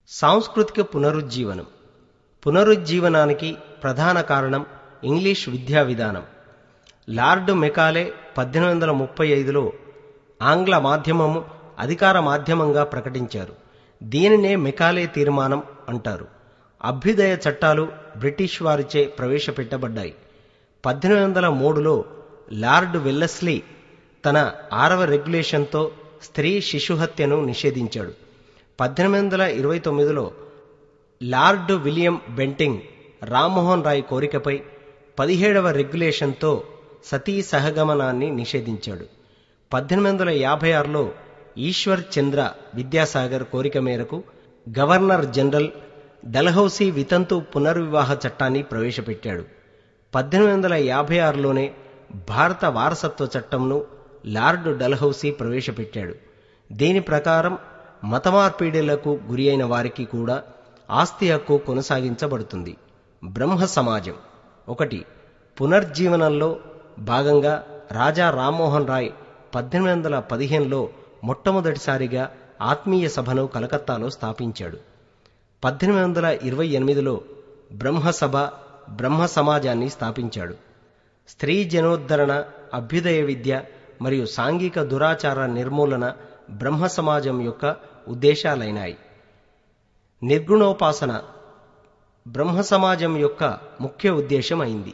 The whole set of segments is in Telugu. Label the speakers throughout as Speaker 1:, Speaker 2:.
Speaker 1: సాంస్కృతిక పునరుజ్జీవనం పునరుజ్జీవనానికి ప్రధాన కారణం ఇంగ్లీష్ విద్యా విధానం లార్డ్ మెకాలే పద్దెనిమిది వందల ముప్పై ఐదులో ఆంగ్ల మాధ్యమము అధికార మాధ్యమంగా ప్రకటించారు దీనినే మెకాలే తీర్మానం అంటారు అభ్యుదయ చట్టాలు బ్రిటిష్ వారిచే ప్రవేశపెట్టబడ్డాయి పద్దెనిమిది వందల మూడులో లార్డ్ వెల్లస్లీ తన ఆరవ రెగ్యులేషన్తో స్త్రీ శిశుహత్యను నిషేధించాడు పద్దెనిమిది వందల ఇరవై తొమ్మిదిలో Lord William Bentinck Rammohan Roy కోరికపై పదిహేడవ రెగ్యులేషన్తో సతీ సహగమనాన్ని నిషేధించాడు పద్దెనిమిది వందల యాభై ఆరులో ఈశ్వర్ చంద్ర విద్యాసాగర్ కోరిక మేరకు గవర్నర్ జనరల్ డల్హౌసీ వితంతు పునర్వివాహ చట్టాన్ని ప్రవేశపెట్టాడు పద్దెనిమిది వందల యాభై ఆరులోనే భారత వారసత్వ చట్టంను లార్డ్ డల్హౌసీ ప్రవేశపెట్టాడు దీని ప్రకారం మతమార్పిడులకు గురి అయిన వారికి కూడా ఆస్తి హక్కు కొనసాగించబడుతుంది బ్రహ్మ సమాజం ఒకటి పునర్జీవనంలో భాగంగా రాజా రామ్మోహన్ రాయ్ పద్దెనిమిది వందల పదిహేనులో మొట్టమొదటిసారిగా ఆత్మీయ సభను కలకత్తాలో స్థాపించాడు పద్దెనిమిది వందల ఇరవై ఎనిమిదిలో బ్రహ్మసభ బ్రహ్మ సమాజాన్ని స్థాపించాడు స్త్రీ జనోద్ధరణ అభ్యుదయ విద్య మరియు సాంఘిక దురాచార నిర్మూలన బ్రహ్మ సమాజం యొక్క ఉద్దేశాలైనాయి నిర్గుణోపాసన బ్రహ్మ సమాజం యొక్క ముఖ్య ఉద్దేశం అయింది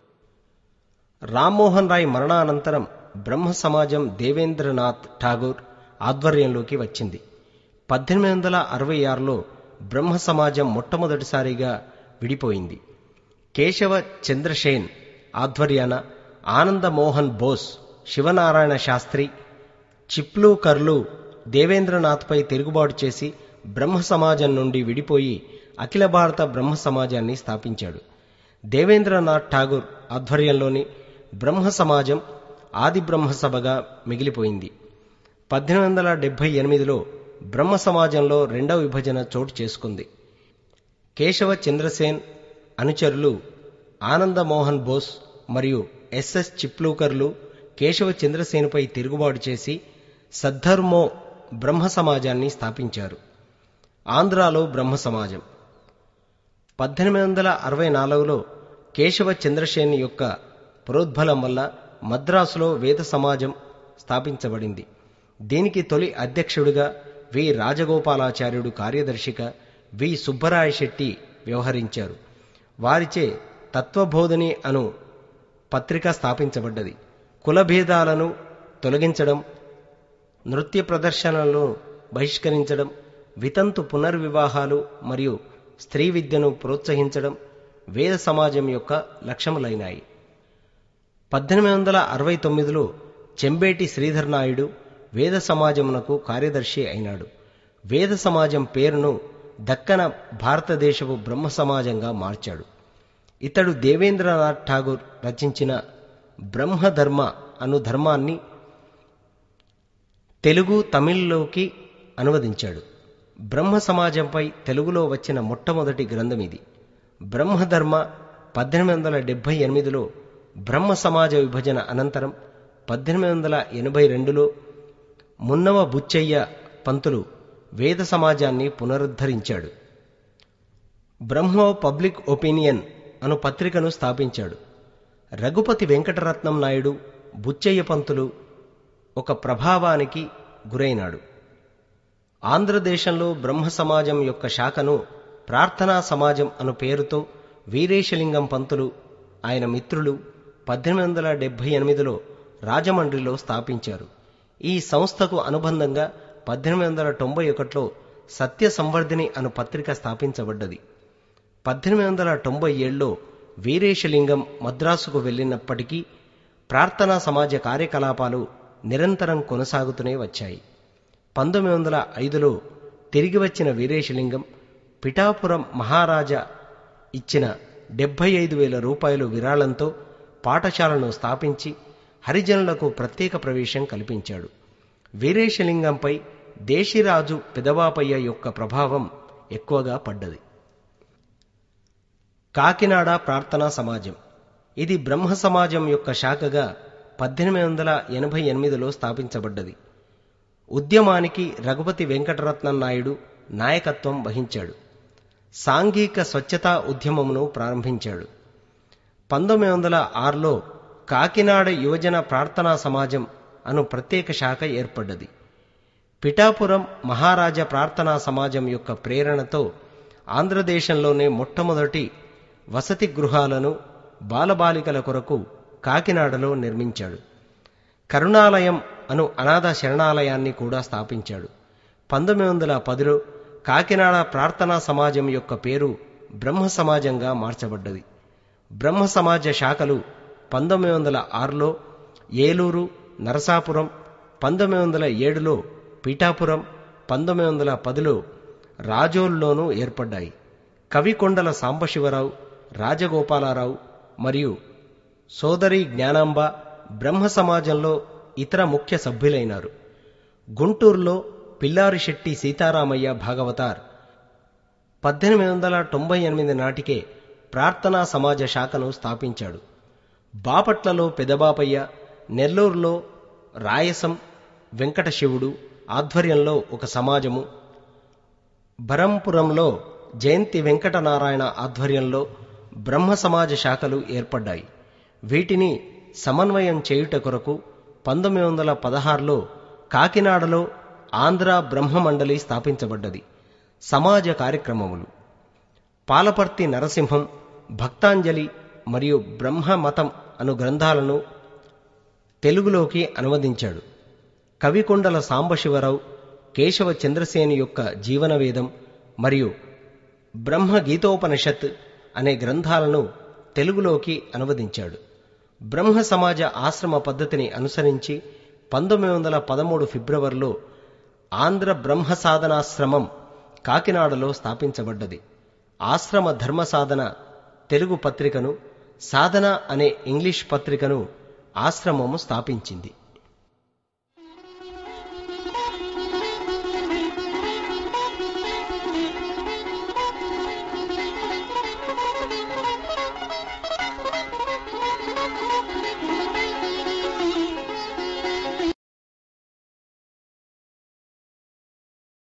Speaker 1: రామ్మోహన్ రాయ్ మరణానంతరం బ్రహ్మ సమాజం దేవేంద్రనాథ్ ఠాగూర్ ఆధ్వర్యంలోకి వచ్చింది పద్దెనిమిది వందల అరవై ఆరులో బ్రహ్మ సమాజం మొట్టమొదటిసారిగా విడిపోయింది కేశవ చంద్రసేన్ ఆధ్వర్యాన ఆనందమోహన్ బోస్ శివనారాయణ శాస్త్రి చిప్లూకర్లు దేవేంద్రనాథ్పై తిరుగుబాటు చేసి బ్రహ్మ సమాజం నుండి విడిపోయి అఖిల భారత బ్రహ్మ సమాజాన్ని స్థాపించాడు దేవేంద్రనాథ్ ఠాగూర్ ఆధ్వర్యంలోని బ్రహ్మ సమాజం ఆది బ్రహ్మ సభగా మిగిలిపోయింది పద్దెనిమిది వందల డెబ్బై ఎనిమిదిలో బ్రహ్మ సమాజంలో రెండవ విభజన చోటు చేసుకుంది కేశవ చంద్రసేన్ అనుచరులు ఆనందమోహన్ బోస్ మరియు ఎస్ఎస్ చిప్లూకర్లు కేశవ చంద్రసేనుపై తిరుగుబాటు చేసి సద్ధర్మో బ్రహ్మ సమాజాన్ని స్థాపించారు ఆంధ్రాలో బ్రహ్మ సమాజం పద్దెనిమిది వందల అరవై నాలుగులో కేశవ చంద్రసేన్ యొక్క ప్రోద్బలం వల్ల మద్రాసులో వేద సమాజం స్థాపించబడింది దీనికి తొలి అధ్యక్షుడిగా వి రాజగోపాలాచార్యుడు కార్యదర్శిగా వి సుబ్బరాయ శెట్టి వ్యవహరించారు వారిచే తత్వబోధిని అను పత్రిక స్థాపించబడ్డది కులభేదాలను తొలగించడం నృత్య ప్రదర్శనలను బహిష్కరించడం వితంతు పునర్వివాహాలు మరియు స్త్రీ విద్యను ప్రోత్సహించడం వేద సమాజం యొక్క లక్ష్యములైనాయి పద్దెనిమిది వందల అరవై తొమ్మిదిలో చెంబేటి శ్రీధర్ నాయుడు వేద సమాజమునకు కార్యదర్శి అయినాడు వేద సమాజం పేరును దక్కన భారతదేశపు బ్రహ్మ సమాజంగా మార్చాడు ఇతడు దేవేంద్రనాథ్ ఠాగూర్ రచించిన బ్రహ్మధర్మ అను ధర్మాన్ని తెలుగు తమిళ్లోకి అనువదించాడు బ్రహ్మ సమాజంపై తెలుగులో వచ్చిన మొట్టమొదటి గ్రంథం ఇది బ్రహ్మధర్మ పద్దెనిమిది వందల డెబ్బై ఎనిమిదిలో బ్రహ్మ సమాజ విభజన అనంతరం పద్దెనిమిది వందల ఎనభై రెండులో మున్నవ బుచ్చయ్య పంతులు వేద సమాజాన్ని పునరుద్ధరించాడు బ్రహ్మో పబ్లిక్ ఒపీనియన్ అను పత్రికను స్థాపించాడు రఘుపతి వెంకటరత్నం నాయుడు బుచ్చయ్య పంతులు ఒక ప్రభావానికి గురైనాడు ఆంధ్రదేశంలో బ్రహ్మ సమాజం యొక్క శాఖను ప్రార్థనా సమాజం అను పేరుతో వీరేశలింగం పంతులు ఆయన మిత్రులు పద్దెనిమిది వందల డెబ్బై ఎనిమిదిలో రాజమండ్రిలో స్థాపించారు ఈ సంస్థకు అనుబంధంగా పద్దెనిమిది వందల తొంభై ఒకటిలో సత్య సంవర్ధిని అను పత్రిక స్థాపించబడ్డది పద్దెనిమిది వందల తొంభై ఏడులో వీరేశలింగం మద్రాసుకు వెళ్ళినప్పటికీ ప్రార్థనా సమాజ కార్యకలాపాలు నిరంతరం కొనసాగుతూనే వచ్చాయి పంతొమ్మిది వందల ఐదులో తిరిగి వచ్చిన వీరేశలింగం పిఠాపురం మహారాజా ఇచ్చిన డెబ్బై ఐదు వేల రూపాయలు విరాళంతో పాఠశాలను స్థాపించి హరిజనులకు ప్రత్యేక ప్రవేశం కల్పించాడు వీరేశలింగంపై దేశిరాజు పెదవాపయ్య యొక్క ప్రభావం ఎక్కువగా పడ్డది కాకినాడ ప్రార్థనా సమాజం ఇది బ్రహ్మ సమాజం యొక్క శాఖగా పద్దెనిమిది వందల ఎనభై ఎనిమిదిలో స్థాపించబడ్డది ఉద్యమానికి రఘుపతి వెంకటరత్నం నాయుడు నాయకత్వం వహించాడు సాంఘిక స్వచ్ఛతా ఉద్యమమును ప్రారంభించాడు పంతొమ్మిది వందల ఆరులో కాకినాడ యువజన ప్రార్థనా సమాజం అను ప్రత్యేక శాఖ ఏర్పడ్డది పిఠాపురం మహారాజా ప్రార్థనా సమాజం యొక్క ప్రేరణతో ఆంధ్రదేశంలోనే మొట్టమొదటి వసతి గృహాలను బాలబాలికల కొరకు కాకినాడలో నిర్మించాడు కరుణాలయం అను అనాథ శరణాలయాన్ని కూడా స్థాపించాడు పంతొమ్మిది వందల పదిలో కాకినాడ ప్రార్థనా సమాజం యొక్క పేరు బ్రహ్మ సమాజంగా మార్చబడ్డది బ్రహ్మ సమాజ శాఖలు పంతొమ్మిది వందల ఆరులో ఏలూరు నరసాపురం పంతొమ్మిది వందల ఏడులో పీఠాపురం పంతొమ్మిది వందల పదిలో రాజోల్లోనూ ఏర్పడ్డాయి కవికొండల సాంబశివరావు రాజగోపాలారావు మరియు సోదరి జ్ఞానాంబ బ్రహ్మ సమాజంలో ఇతర ముఖ్య సభ్యులైనారు గుంటూరులో పిల్లారిశెట్టి సీతారామయ్య భాగవతార్ పద్దెనిమిది వందల తొంభై ఎనిమిది నాటికే ప్రార్థనా సమాజ శాఖను స్థాపించాడు బాపట్లలో పెదబాపయ్య నెల్లూరులో రాయసం వెంకట శివుడు ఆధ్వర్యంలో ఒక సమాజము బరంపురంలో జయంతి వెంకటనారాయణ ఆధ్వర్యంలో బ్రహ్మ సమాజ శాఖలు ఏర్పడ్డాయి వీటిని సమన్వయం చేయుట కొరకు పంతొమ్మిది వందల పదహారులో కాకినాడలో ఆంధ్ర బ్రహ్మ మండలి స్థాపించబడ్డది సమాజ కార్యక్రమములు పాలపర్తి నరసింహం భక్తాంజలి మరియు బ్రహ్మ మతం అను గ్రంథాలను తెలుగులోకి అనువదించాడు కవికొండల సాంబశివరావు కేశవ చంద్రసేని యొక్క జీవనవేదం మరియు బ్రహ్మ గీతోపనిషత్ అనే గ్రంథాలను తెలుగులోకి అనువదించాడు బ్రహ్మ సమాజ ఆశ్రమ పద్ధతిని అనుసరించి పంతొమ్మిది వందల పదమూడు ఫిబ్రవరిలో ఆంధ్ర బ్రహ్మ సాధనాశ్రమం కాకినాడలో స్థాపించబడ్డది ఆశ్రమ ధర్మ సాధన తెలుగు పత్రికను సాధన అనే ఇంగ్లీష్ పత్రికను ఆశ్రమము స్థాపించింది